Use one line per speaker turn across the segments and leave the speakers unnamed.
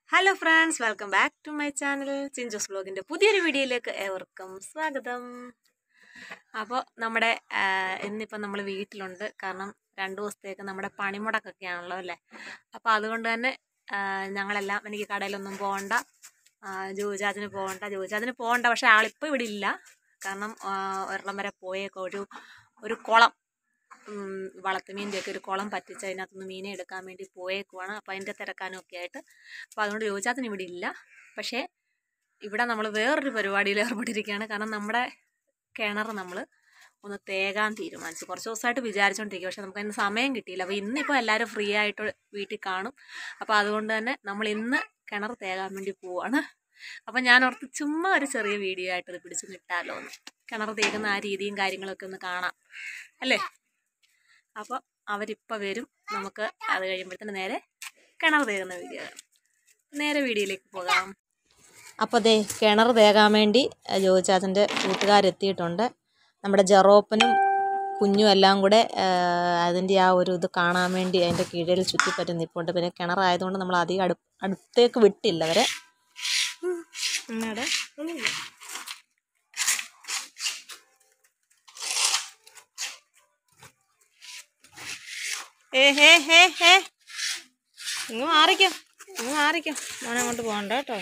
Hello friends welcome back to my channel ചിഞ്ചോസ് ബ്ലോഗിൻ്റെ പുതിയൊരു വീഡിയോയിലേക്ക് ഏവർക്കും സ്വാഗതം അപ്പോൾ നമ്മുടെ ആ, ഇന്നിപ്പം നമ്മൾ വീട്ടിലുണ്ട് കാരണം രണ്ട് ദിവസത്തേക്ക് നമ്മുടെ പണിമുടക്കൊക്കെയാണല്ലോ അല്ലേ അപ്പോൾ അതുകൊണ്ട് തന്നെ ആ, ഞങ്ങളെല്ലാം എനിക്ക് കടയിലൊന്നും പോകണ്ട ജോജാതിന് പോകണ്ട ജോജാതിന് പോകണ്ട പക്ഷേ ആളിപ്പോൾ ഇവിടെ ഇല്ല കാരണം ആ, ഒരെണ്ണം വരെ പോയേക്കോ ഒരു ഒരു കുളം ഉം, വളർത്തുമീൻ്റെ ഒക്കെ ഒരു കുളം പറ്റിച്ച് അതിനകത്തുനിന്ന് മീനെ എടുക്കാൻ വേണ്ടി പോയേക്കുവാണ് അപ്പോൾ അതിൻ്റെ തിരക്കാനും ഒക്കെ ആയിട്ട് അപ്പോൾ അതുകൊണ്ട് ചോദിച്ചാൽ ഇവിടെ ഇല്ല പക്ഷേ ഇവിടെ നമ്മൾ വേറൊരു പരിപാടിയിൽ ഏർപ്പെട്ടിരിക്കുകയാണ് കാരണം നമ്മുടെ കിണർ നമ്മൾ ഒന്ന് തേകാൻ തീരുമാനിച്ചു കുറച്ച് ദിവസമായിട്ട് വിചാരിച്ചുകൊണ്ടിരിക്കുക പക്ഷെ നമുക്ക് അതിന് സമയം കിട്ടിയില്ല അപ്പോൾ ഇന്നിപ്പോൾ എല്ലാവരും ഫ്രീ ആയിട്ട് വീട്ടിൽ കാണും അപ്പോൾ അതുകൊണ്ട് തന്നെ നമ്മൾ ഇന്ന് കിണർ തേകാൻ വേണ്ടി പോവാണ് അപ്പോൾ ഞാൻ ഓർത്ത് ചുമ്മാ ഒരു ചെറിയ വീഡിയോ ആയിട്ട് ഇത് പിടിച്ച് നിട്ടാലോ എന്ന് കിണർ തേക്കുന്ന ആ രീതിയും കാര്യങ്ങളൊക്കെ ഒന്ന് കാണാം അല്ലേ അപ്പോൾ അവരിപ്പോൾ വരും നമുക്ക് അത് കഴിയുമ്പോഴത്തേന് നേരെ കിണർ തേകുന്ന വീഡിയോ കാണാം നേരെ വീഡിയോയിലേക്ക് പോകാം അപ്പോൾ ദേ കിണർ തേകാൻ വേണ്ടി ജോയിച്ചാച്ചൻ്റെ കൂട്ടുകാരെത്തിയിട്ടുണ്ട് നമ്മുടെ ജെറോപ്പനും കുഞ്ഞും എല്ലാം കൂടെ അതിൻ്റെ ആ ഒരു ഇത് കാണാൻ വേണ്ടി അതിൻ്റെ കീഴിൽ ചുറ്റിപ്പറ്റി നിൽപ്പുണ്ട് പിന്നെ കിണറായതുകൊണ്ട് നമ്മൾ അധികം അടു അടുത്തേക്ക് വിട്ടില്ല അവരെ എന്നാടെ ഏ ഹേ ഹേ ഹേ ഇങ്ങ് മാറിക്കോ ഇങ്ങ് മാറിക്കോ മോനെ അങ്ങോട്ട് പോകണ്ട കേട്ടോ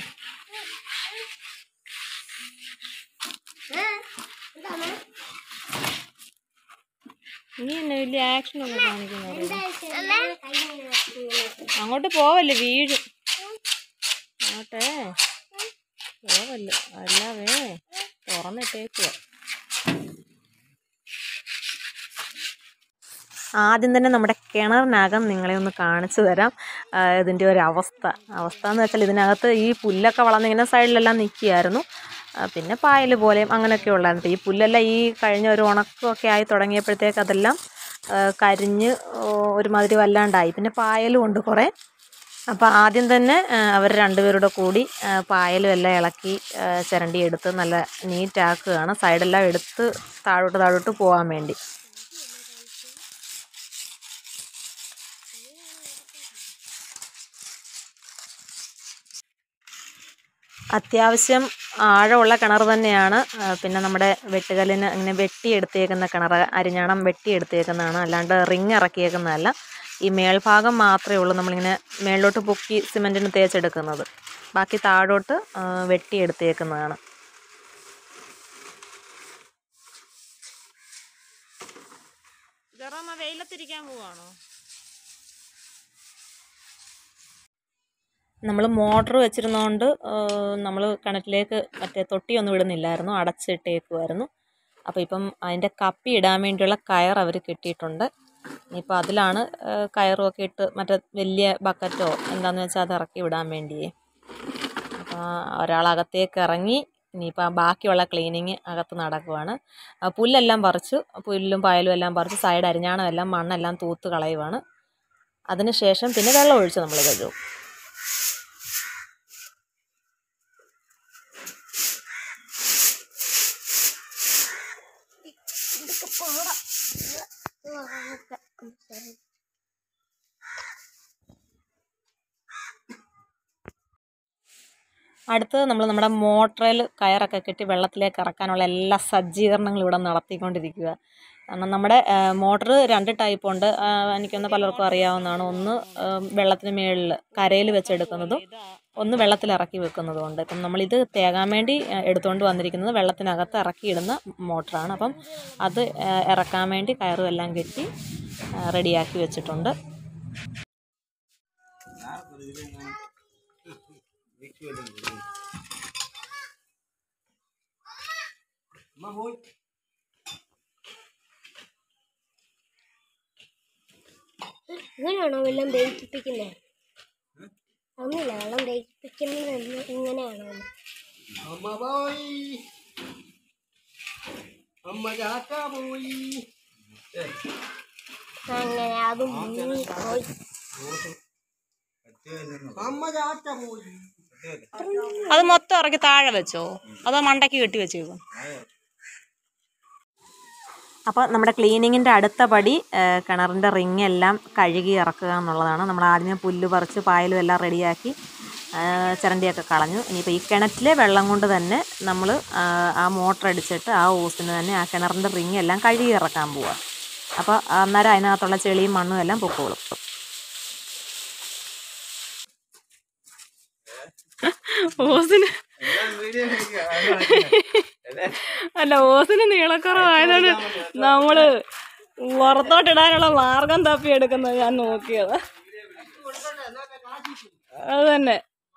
നീ എന്നെ വലിയ ആക്ഷൻ ഒന്നും കാണിക്കുന്നത് അങ്ങോട്ട് പോവല്ലേ വീഴും അങ്ങോട്ടേ പോവല്ലേ അല്ലാവേ തുറന്നിട്ടേക്കുക ആദ്യം തന്നെ നമ്മുടെ കിണറിനകം നിങ്ങളെ ഒന്ന് കാണിച്ചു തരാം ആ, ഇതിൻ്റെ ഒരു അവസ്ഥ അവസ്ഥ എന്ന് വെച്ചാൽ ഇതിനകത്ത് ഈ പുല്ലൊക്കെ വളർന്ന് ഇങ്ങനെ സൈഡിലെല്ലാം നിൽക്കുകയായിരുന്നു ആ, പിന്നെ പായൽ പോലെയും അങ്ങനെയൊക്കെ ഉള്ളായിരുന്നു ഈ പുല്ലെല്ലാം ഈ കഴിഞ്ഞ ഒരു ഉണക്കമൊക്കെ ആയി തുടങ്ങിയപ്പോഴത്തേക്ക് അതെല്ലാം ആ, കരിഞ്ഞ് ഓ, ഒരുമാതിരി വല്ലാണ്ടായി പിന്നെ പായലും ഉണ്ട് കുറേ അപ്പോൾ ആദ്യം തന്നെ അവർ രണ്ടുപേരുടെ കൂടി ആ, പായലും എല്ലാം ഇളക്കി ആ, ചിരണ്ടി എടുത്ത് നല്ല നീറ്റാക്കുകയാണ് സൈഡെല്ലാം എടുത്ത് താഴോട്ട് താഴോട്ട് പോകാൻ വേണ്ടി അത്യാവശ്യം ആഴമുള്ള കിണർ തന്നെയാണ് ആ, പിന്നെ നമ്മുടെ വെട്ടുകല്ലിന് ഇങ്ങനെ വെട്ടിയെടുത്തേക്കുന്ന കിണർ അരിഞ്ഞാണം വെട്ടിയെടുത്തേക്കുന്നതാണ് അല്ലാണ്ട് റിങ് ഇറക്കിയേക്കുന്നതല്ല ഈ മേൽഭാഗം മാത്രമേ ഉള്ളൂ നമ്മളിങ്ങനെ മേളിലോട്ട് പൊക്കി സിമെൻറ്റിന് തേച്ചെടുക്കുന്നത് ബാക്കി താഴോട്ട് ആ, വെട്ടിയെടുത്തേക്കുന്നതാണ് വെയിലത്തിരിക്കാൻ പോവാണോ നമ്മൾ മോട്ടർ വെച്ചിരുന്നതുകൊണ്ട് നമ്മൾ കിണറ്റിലേക്ക് മറ്റേ തൊട്ടിയൊന്നും ഇടുന്നില്ലായിരുന്നു അടച്ചിട്ടേക്കുമായിരുന്നു അപ്പോൾ ഇപ്പം അതിൻ്റെ കപ്പി ഇടാൻ വേണ്ടിയുള്ള കയർ അവർ കെട്ടിയിട്ടുണ്ട് ഇനിയിപ്പോൾ അതിലാണ് ആ, കയറും ഒക്കെ ഇട്ട് മറ്റേ വലിയ ബക്കറ്റോ എന്താണെന്ന് വെച്ചാൽ അത് ഇറക്കി വിടാൻ വേണ്ടിയേ അപ്പോൾ ഒരാൾ അകത്തേക്ക് ഇറങ്ങി ഇനിയിപ്പോൾ ആ ബാക്കിയുള്ള ക്ലീനിങ് അകത്ത് നടക്കുവാണ് ആ, പുല്ലെല്ലാം പറിച്ചു പുല്ലും പായലും എല്ലാം പറിച്ച് സൈഡ് അരിഞ്ഞാണം എല്ലാം മണ്ണെല്ലാം തൂത്ത് കളയുവാണ് അതിനുശേഷം പിന്നെ വെള്ളം ഒഴിച്ച് നമ്മൾ കഴുകും അടുത്തത് നമ്മൾ നമ്മുടെ മോട്ടറിൽ കയറൊക്കെ കെട്ടി വെള്ളത്തിലേക്ക് ഇറക്കാനുള്ള എല്ലാ സജ്ജീകരണങ്ങളും ഇവിടെ നടത്തിക്കൊണ്ടിരിക്കുക കാരണം നമ്മുടെ മോട്ടർ രണ്ട് ടൈപ്പ് ഉണ്ട് ആ, എനിക്കൊന്ന് പലർക്കും അറിയാവുന്നതാണ് ഒന്ന് ആ, വെള്ളത്തിന് മുകളിൽ കരയിൽ വെച്ചെടുക്കുന്നതും ഒന്ന് വെള്ളത്തിൽ ഇറക്കി വെക്കുന്നതും ഉണ്ട് ഇപ്പം നമ്മളിത് തേകാൻ വേണ്ടി ആ, എടുത്തുകൊണ്ട് വന്നിരിക്കുന്നത് വെള്ളത്തിനകത്ത് ഇറക്കിയിടുന്ന മോട്ടറാണ് അപ്പം അത് ആ, ഇറക്കാൻ വേണ്ടി കയറും എല്ലാം കെട്ടി ആ, റെഡിയാക്കി വെച്ചിട്ടുണ്ട്
ഇങ്ങനെയാണോ വെള്ളം ദഹിപ്പിക്കുന്നത് ഒന്നുമില്ല വെള്ളം ദഹിപ്പിക്കുന്നത് എന്ന് ഇങ്ങനെയാണോ
അമ്മ പോയി അമ്മ ചാക്ക പോയി
അങ്ങനെ അത് മുങ്ങി പോയി
അമ്മ ചാക്ക പോയി
അത് മൊത്തം ഇറക്കി താഴെ വെച്ചോ അതോ മണ്ടയ്ക്ക് കെട്ടി വെച്ചേക്കും അപ്പോൾ നമ്മുടെ ക്ലീനിങ്ങിൻ്റെ അടുത്ത പടി കിണറിൻ്റെ റിങ് എല്ലാം കഴുകി ഇറക്കുക എന്നുള്ളതാണ് നമ്മൾ ആദ്യമേ പുല്ല് പറിച്ച് പായലും എല്ലാം റെഡിയാക്കി ആ, ചിരണ്ടിയൊക്കെ കളഞ്ഞു ഇനിയിപ്പോൾ ഈ കിണറ്റിലെ വെള്ളം കൊണ്ട് തന്നെ നമ്മൾ ആ മോട്ടർ അടിച്ചിട്ട് ആ ഓസിന് തന്നെ ആ കിണറിൻ്റെ റിങ് എല്ലാം കഴുകി ഇറക്കാൻ പോവുക അപ്പോൾ അന്നേരം അതിനകത്തുള്ള ചെളിയും മണ്ണും എല്ലാം പൊക്കോളും ഓസിന് അല്ല ഓസിന് നീളക്കുറവായതുകൊണ്ട് നമ്മള് പുറത്തോട്ടിടാനുള്ള മാർഗം തപ്പി എടുക്കുന്നത് ഞാൻ നോക്കിയത് അത് തന്നെ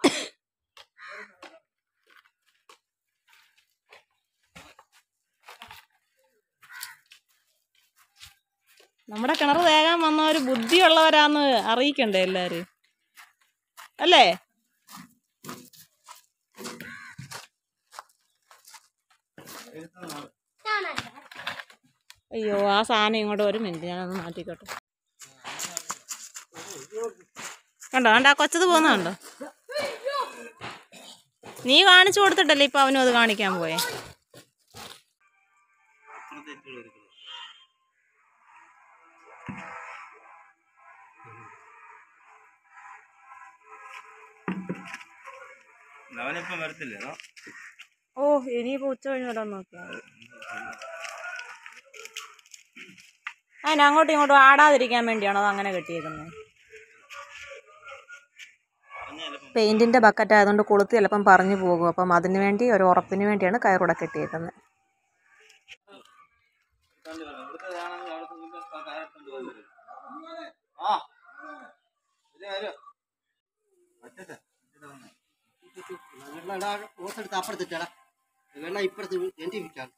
നമ്മുടെ കിണർ വേഗം വന്ന ഒരു ബുദ്ധിയുള്ളവരാന്ന് അറിയിക്കണ്ടേ എല്ലാരും അല്ലേ അയ്യോ ആ സാധനം ഇങ്ങോട്ട് ഒരു മിനിറ്റ് ഞാനൊന്ന് മാറ്റിക്കോട്ടെ കണ്ടോ കണ്ടോ ആ കൊച്ചത് പോകുന്നുണ്ടോ നീ കാണിച്ചു കൊടുത്തിട്ടല്ലേ ഇപ്പൊ അവനും അത് കാണിക്കാൻ പോയെ
അവനിപ്പം വരത്തില്ലേ അതോ?
ഓ ഇനിയിപ്പോ ഉച്ച കഴിഞ്ഞ് വരാൻ നോക്കിയാൽ മതി അതിന് അങ്ങോട്ടും ഇങ്ങോട്ടും ആടാതിരിക്കാൻ വേണ്ടിയാണോ അത് അങ്ങനെ കെട്ടിയേക്കുന്നത് പെയിന്റിന്റെ ബക്കറ്റ് ആയതുകൊണ്ട് കൊളുത്തി ചിലപ്പം പറഞ്ഞു പോകും അപ്പം അതിന് വേണ്ടി ഒരു ഉറപ്പിന് വേണ്ടിയാണ് കയറൂടെ കെട്ടിയേക്കുന്നത്
ഇവിടുത്തേതാണെങ്കിൽ അവിടുത്തെ മുമ്പ് ആ കാലഘട്ടം തോന്നുന്നത്. ആ ഇത് വരൂ. ഒറ്റത്തെ. ഇത് വന്നേ.
വെള്ളം ഇടാ ഓസെടുത്ത് അപ്പുറത്തിട്ടാ വെള്ളം ഇപ്പുറത്ത് എൻ്റെ വിറ്റാണ്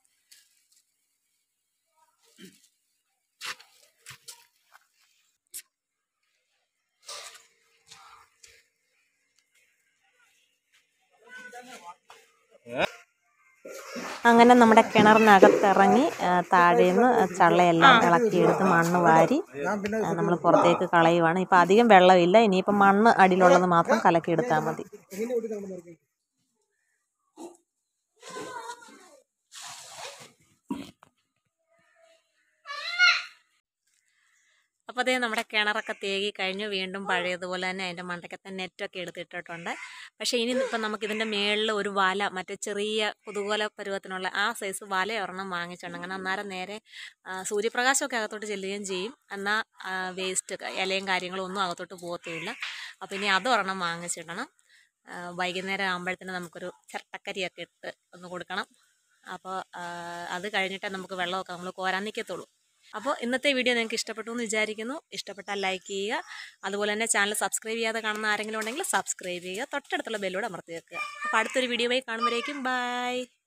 അങ്ങനെ നമ്മുടെ കിണറിനകത്തിറങ്ങി ആ, താഴേന്ന് ചള്ളയെല്ലാം ഇളക്കിയെടുത്ത് മണ്ണ് വാരി നമ്മൾ പുറത്തേക്ക് കളയുവാണ് ഇപ്പം അധികം വെള്ളമില്ല ഇനിയിപ്പം മണ്ണ് അടിയിലുള്ളത് മാത്രം കലക്കിയെടുത്താൽ മതി അപ്പോൾ അതേ നമ്മുടെ കിണറൊക്കെ തേകി കഴിഞ്ഞു വീണ്ടും പഴയതുപോലെ തന്നെ അതിൻ്റെ മണ്ടയ്ക്കത്തെ നെറ്റൊക്കെ എടുത്തിട്ടിട്ടുണ്ട് പക്ഷേ ഇനി ഇപ്പം നമുക്കിതിൻ്റെ മേളിൽ ഒരു വല മറ്റേ ചെറിയ കുതുകോല പരുവത്തിനുള്ള ആ സൈസ് വല ഒരെണ്ണം വാങ്ങിച്ചിട്ടുണ്ട് അങ്ങനെ അന്നേരം നേരെ ആ, സൂര്യപ്രകാശമൊക്കെ അകത്തോട്ട് ചെല്ലുകയും ചെയ്യും എന്നാൽ വേസ്റ്റ് ഇലയും കാര്യങ്ങളും ഒന്നും അകത്തോട്ട് പോകത്തുമില്ല അപ്പോൾ ഇനി അതൊരെണ്ണം വാങ്ങിച്ചിടണം ആ, വൈകുന്നേരം ആകുമ്പോഴത്തേന് നമുക്കൊരു ചിരട്ടക്കരിയൊക്കെ ഇട്ട് ഒന്ന് കൊടുക്കണം അപ്പോൾ അത് കഴിഞ്ഞിട്ടേ നമുക്ക് വെള്ളമൊക്കെ നമ്മൾ കോരാൻ നിൽക്കത്തുള്ളൂ അപ്പോൾ ഇന്നത്തെ വീഡിയോ നിങ്ങൾക്ക് ഇഷ്ടപ്പെട്ടു എന്ന് വിചാരിക്കുന്നു ഇഷ്ടപ്പെട്ടാൽ ലൈക്ക് ചെയ്യുക അതുപോലെ തന്നെ ചാനൽ സബ്സ്ക്രൈബ് ചെയ്യാതെ കാണുന്ന ആരെങ്കിലും ഉണ്ടെങ്കിൽ സബ്സ്ക്രൈബ് ചെയ്യുക തൊട്ടടുത്തുള്ള ബെല്ലൂടെ അമർത്തി വെക്കുക അപ്പോൾ അടുത്തൊരു വീഡിയോ ആയി കാണുമ്പോഴേക്കും ബൈ